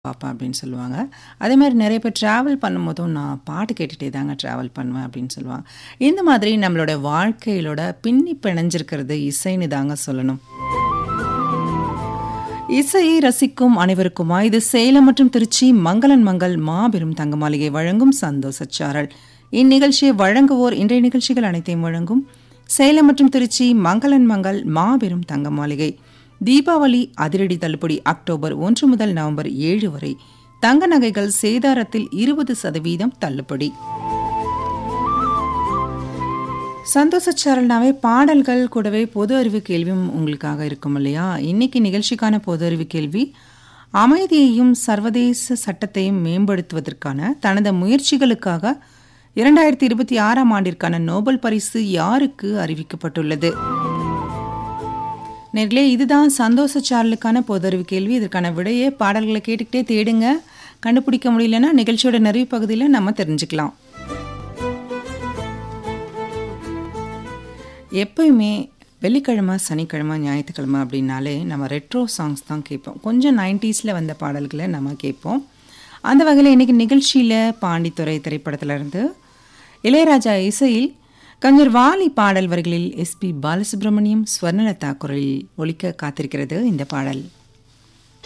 பார்ப்பேன் அப்படின்னு சொல்லுவாங்க. அதே மாரி நெறைய பேர் ட்ராவல் பண்ணும்போதும், நான் பாட்டு கேட்டுட்டே தாங்க ட்ராவல் பண்ணுவேன் அப்படின்னு சொல்லுவாங்க. இந்த மாதிரி நம்மளோட வாழ்க்கையிலோட பின்னி பிணைஞ்சிருக்கிறது இசைன்னு தாங்க சொல்லணும். இசையை ரசிக்கும் அனைவருக்குமா இது சேலம் மற்றும் திருச்சி மங்களன் மங்கள் மாபெரும் தங்க மாளிகை வழங்கும் சந்தோஷச் சாரல். இந்நிகழ்ச்சியை வழங்குவோர் இன்றைய நிகழ்ச்சிகள் அனைத்தையும் வழங்கும் சேலம் மற்றும் திருச்சி மங்களன் மங்கள் மாபெரும் தங்க மாளிகை. தீபாவளி அதிரடி தள்ளுபடி அக்டோபர் ஒன்று முதல் நவம்பர் ஏழு வரை தங்க நகைகள் சேதாரத்தில் இருபது சதவீதம் தள்ளுபடி. சந்தோஷச் சாரல்னாவே பாடல்கள் கூடவே பொது அறிவு கேள்வியும் உங்களுக்காக இருக்கும் இல்லையா? இன்னைக்கு நிகழ்ச்சிக்கான பொது அறிவு கேள்வி அமைதியையும் சர்வதேச சட்டத்தையும் மேம்படுத்துவதற்கான தனது முயற்சிகளுக்காக 2026ஆம் ஆண்டிற்கான நோபல் பரிசு யாருக்கு அறிவிக்கப்பட்டுள்ளது? நேர்களே இதுதான் சந்தோஷச் சாரலுக்கான பொது அறிவு கேள்வி. இதற்கான விடையை பாடல்களை கேட்டுக்கிட்டே தேடுங்க. கண்டுபிடிக்க முடியலன்னா நிகழ்ச்சியோட நிறைவு பகுதியில நம்ம தெரிஞ்சுக்கலாம். எப்பயுமே வெள்ளிக்கிழமை, சனிக்கிழமை, ஞாயிற்றுக்கிழமை அப்படின்னாலே நம்ம ரெட்ரோ சாங்ஸ் தான் கேட்போம். கொஞ்சம் 90ஸ்ல வந்த பாடல்கள நம்ம கேட்போம். அந்த வகையில இன்னைக்கு நிகழ்ச்சியில பாண்டித்துரை திரைப்படத்திலிருந்து இளையராஜா இசையில் கவிஞர் வாலி பாடல் வரிகளில் எஸ். பி. பாலசுப்ரமணியம், ஸ்வர்ணலதா குரலில் ஒலிக்க காத்திருக்கிறது இந்த பாடல்.